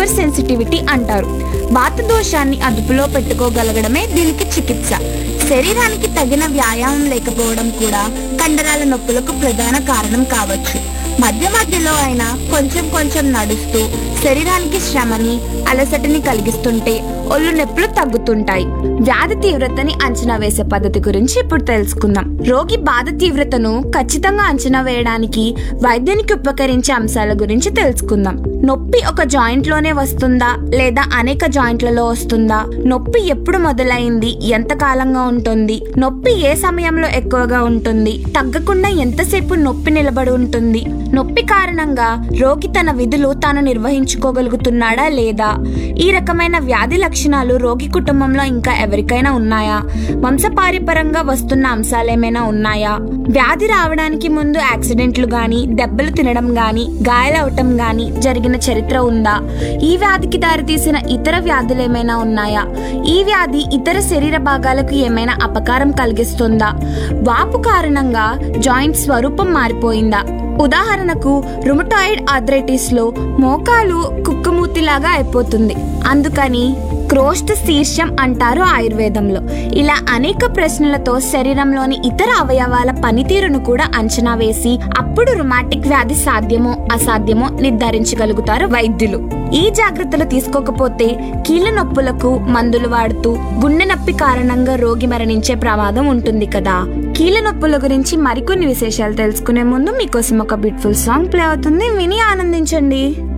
hyper sensitivity అంటారు వాత దోషాన్ని అదుపులో పెట్టుకోగలగడమే దీనికి చికిత్స శరీరానికి తగిన వ్యాయామం లేకపోవడం కూడా కండరాల నొప్పులకు ప్రధాన కారణం కావచ్చు మధ్య మధ్యలో అయినా కొంచెం కొంచెం నడుస్తూ శరీరానికి శ్రమని అలసటని కలిగిస్తుంటే ఒళ్ళు నొప్పులు తగ్గుతుంటాయి వ్యాధి తీవ్రతని అంచనా వేసే పద్ధతి గురించి ఇప్పుడు తెలుసుకుందాం రోగి బాధ తీవ్రతను ఖచ్చితంగా అంచనా వేయడానికి వైద్యునికి ఉపకరించే అంశాల గురించి తెలుసుకుందాం నొప్పి ఒక జాయింట్ లోనే వస్తుందా లేదా అనేక జాయింట్లలో వస్తుందా నొప్పి ఎప్పుడు మొదలైంది ఎంత కాలంగా ఉంటుంది నొప్పి ఏ సమయంలో ఎక్కువగా ఉంటుంది తగ్గకుండా ఎంతసేపు నొప్పి నిలబడి ఉంటుంది నొప్పి కారణంగా రోగి తన విధులు తాను నిర్వహించుకోగలుగుతున్నాడా లేదా ఈ రకమైన వ్యాధి లక్షణాలు రోగి కుటుంబంలో ఇంకా ఎవరికైనా ఉన్నాయా వంశపార్యపరంగా వస్తున్న అంశాలేమైనా ఉన్నాయా వ్యాధి రావడానికి ముందు యాక్సిడెంట్లు గాని దెబ్బలు తినడం గాని గాయాలవటం గాని జరిగిన చరిత్ర ఉందా ఈ వ్యాధికి దారితీసిన ఇతర వ్యాధులు ఏమైనా ఉన్నాయా ఈ వ్యాధి ఇతర శరీర భాగాలకు ఏమైనా అపకారం కలిగిస్తుందా వాపు కారణంగా జాయింట్ స్వరూపం మారిపోయిందా ఉదాహరణకు రుమటాయిడ్ ఆథరైటిస్ లో మోకాలు కుక్కమూతిలాగా అయిపోతుంది అందుకని క్రోష్ట శీర్షం అంటారు ఆయుర్వేదంలో ఇలా అనేక ప్రశ్నలతో శరీరంలోని ఇతర అవయవాల పనితీరును కూడా అంచనా వేసి అప్పుడు రుమాటిక్ వ్యాధి సాధ్యమో అసాధ్యమో నిర్ధారించగలుగుతారు వైద్యులు ఈ జాగ్రత్తలు తీసుకోకపోతే కీళ్ళ నొప్పులకు మందులు వాడుతూ గుండె నొప్పి కారణంగా రోగి మరణించే ప్రమాదం ఉంటుంది కదా కీళ్ళ నొప్పుల గురించి మరికొన్ని విశేషాలు తెలుసుకునే ముందు మీకోసం ఒక బ్యూటిఫుల్ సాంగ్ ప్లే అవుతుంది విని ఆనందించండి